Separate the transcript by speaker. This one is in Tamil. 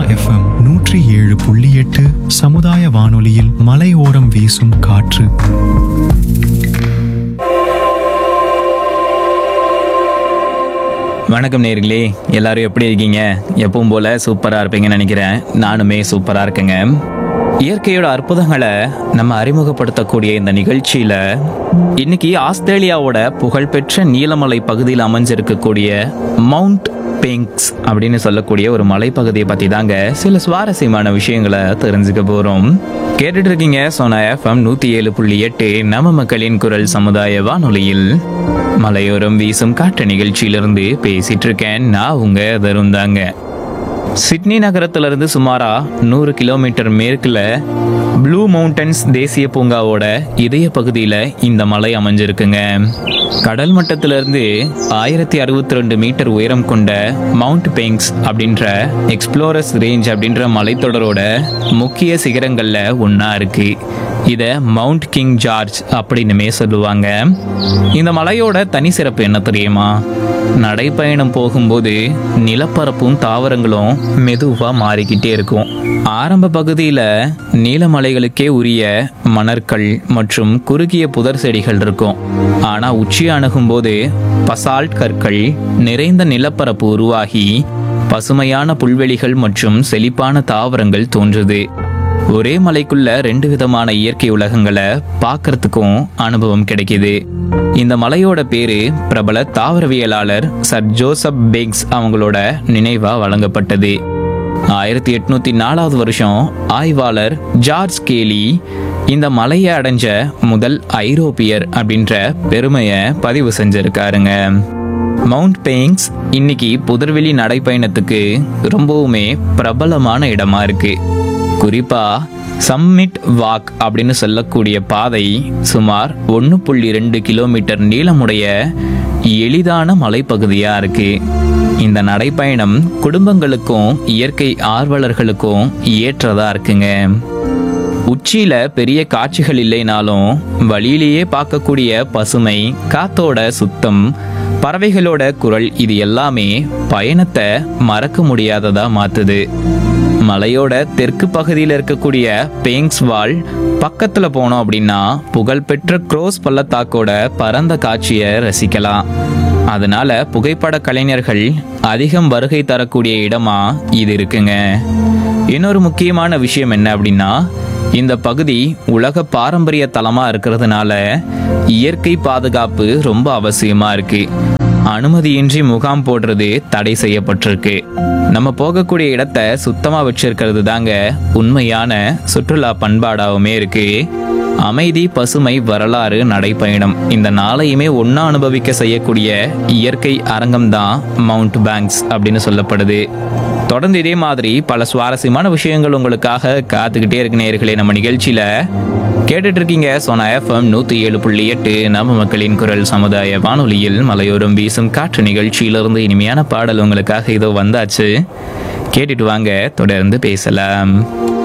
Speaker 1: எஃப்எம் நூற்றி ஏழு புள்ளி எட்டு சமுதாய வானொலியில் மலையோரம் வீசும் காற்று
Speaker 2: வணக்கம் நேர்களே எல்லாரும் எப்படி இருக்கீங்க எப்பவும் போல சூப்பரா இருப்பீங்கன்னு நினைக்கிறேன் நானுமே சூப்பரா இருக்கேங்க இயற்கையோட அற்புதங்களை நம்ம அறிமுகப்படுத்தக்கூடிய இந்த நிகழ்ச்சியில இன்னைக்கு ஆஸ்திரேலியாவோட புகழ்பெற்ற நீலமலை பகுதியில் அமைஞ்சிருக்கக்கூடிய மவுண்ட் பிங்க்ஸ் அப்படின்னு சொல்லக்கூடிய ஒரு மலைப்பகுதியை பத்தி தாங்க சில சுவாரஸ்யமான விஷயங்களை தெரிஞ்சுக்க போறோம் கேட்டுட்டு இருக்கீங்க சோனா எஃப்எம் நூத்தி ஏழு புள்ளி எட்டு நம்ம மக்களின் குரல் சமுதாய வானொலியில் மலையோரம் வீசும் காற்று நிகழ்ச்சியிலிருந்து பேசிட்டு இருக்கேன் நான் உங்க தருண் தாங்க சிட்னி நகரத்திலிருந்து சுமாரா நூறு கிலோமீட்டர் மேற்குல ப்ளூ மவுண்டன்ஸ் தேசிய பூங்காவோட இதய பகுதியில இந்த மலை அமைஞ்சிருக்குங்க கடல் மட்டத்திலிருந்து ஆயிரத்தி அறுபத்தி ரெண்டு மீட்டர் உயரம் கொண்ட மவுண்ட் பெங்ஸ் அப்படின்ற எக்ஸ்ப்ளோரஸ் ரேஞ்ச் அப்படின்ற மலைத்தொடரோட முக்கிய சிகரங்கள்ல ஒண்ணா இருக்கு இத மவுண்ட் கிங் ஜார்ஜ் அப்படின்னுமே சொல்லுவாங்க இந்த மலையோட தனி சிறப்பு என்ன தெரியுமா நடைப்பயணம் போகும்போது நிலப்பரப்பும் தாவரங்களும் மெதுவா மாறிக்கிட்டே இருக்கும் ஆரம்ப பகுதியில நீலமலைகளுக்கே உரிய மணற்கல் மற்றும் குறுகிய புதர் செடிகள் இருக்கும் ஆனா உச்சி அணுகும்போது பசால்ட் கற்கள் நிறைந்த நிலப்பரப்பு உருவாகி பசுமையான புல்வெளிகள் மற்றும் செழிப்பான தாவரங்கள் தோன்றுது ஒரே மலைக்குள்ள ரெண்டு விதமான இயற்கை உலகங்களை பார்க்கறதுக்கும் அனுபவம் கிடைக்குது இந்த மலையோட பேரு பிரபல தாவரவியலாளர் சர் ஜோசப் பேக்ஸ் அவங்களோட நினைவா வழங்கப்பட்டது ஆயிரத்தி எட்நூத்தி நாலாவது வருஷம் ஆய்வாளர் ஜார்ஜ் கேலி இந்த மலையை அடைஞ்ச முதல் ஐரோப்பியர் அப்படின்ற பெருமையை பதிவு செஞ்சிருக்காருங்க மவுண்ட் பெயிங்ஸ் இன்னைக்கு புதர்வெளி நடைப்பயணத்துக்கு ரொம்பவுமே பிரபலமான இடமா இருக்கு குறிப்பா சம்மிட் வாக் அப்படின்னு சொல்லக்கூடிய பாதை சுமார் ஒன்று புள்ளி ரெண்டு கிலோமீட்டர் நீளமுடைய எளிதான மலைப்பகுதியா இருக்கு இந்த நடைப்பயணம் குடும்பங்களுக்கும் இயற்கை ஆர்வலர்களுக்கும் ஏற்றதா இருக்குங்க உச்சியில பெரிய காட்சிகள் இல்லைனாலும் வழியிலேயே பார்க்கக்கூடிய பசுமை காத்தோட சுத்தம் பறவைகளோட குரல் இது எல்லாமே பயணத்தை மறக்க முடியாததா மாத்துது மலையோட தெற்கு பகுதியில் இருக்கக்கூடிய பேங்ஸ் வால் பக்கத்துல போனோம் அப்படின்னா புகழ்பெற்ற க்ரோஸ் பள்ளத்தாக்கோட பரந்த காட்சியை ரசிக்கலாம் அதனால புகைப்பட கலைஞர்கள் அதிகம் வருகை தரக்கூடிய இடமா இது இருக்குங்க இன்னொரு முக்கியமான விஷயம் என்ன அப்படின்னா இந்த பகுதி உலக பாரம்பரிய தலமா இருக்கிறதுனால இயற்கை பாதுகாப்பு ரொம்ப அவசியமா இருக்கு அனுமதியின்றி முகாம் போடுறது தடை செய்யப்பட்டிருக்கு நம்ம போகக்கூடிய இடத்த சுத்தமா வச்சிருக்கிறது தாங்க உண்மையான சுற்றுலா பண்பாடாவுமே இருக்கு அமைதி பசுமை வரலாறு நடைப்பயணம் இந்த நாளையுமே ஒன்னா அனுபவிக்க செய்யக்கூடிய இயற்கை அரங்கம் தான் மவுண்ட் பேங்க்ஸ் அப்படின்னு சொல்லப்படுது தொடர்ந்து இதே மாதிரி பல சுவாரஸ்யமான விஷயங்கள் உங்களுக்காக காத்துக்கிட்டே இருக்கு நேயர்களே நம்ம நிகழ்ச்சியில கேட்டுட்டு இருக்கீங்க சோனா எஃப்எம் நூத்தி ஏழு புள்ளி எட்டு நம்ம மக்களின் குரல் சமுதாய வானொலியில் மலையோரம் வீசும் காற்று நிகழ்ச்சியிலிருந்து இனிமையான பாடல் உங்களுக்காக இதோ வந்தாச்சு கேட்டுட்டு வாங்க தொடர்ந்து பேசலாம்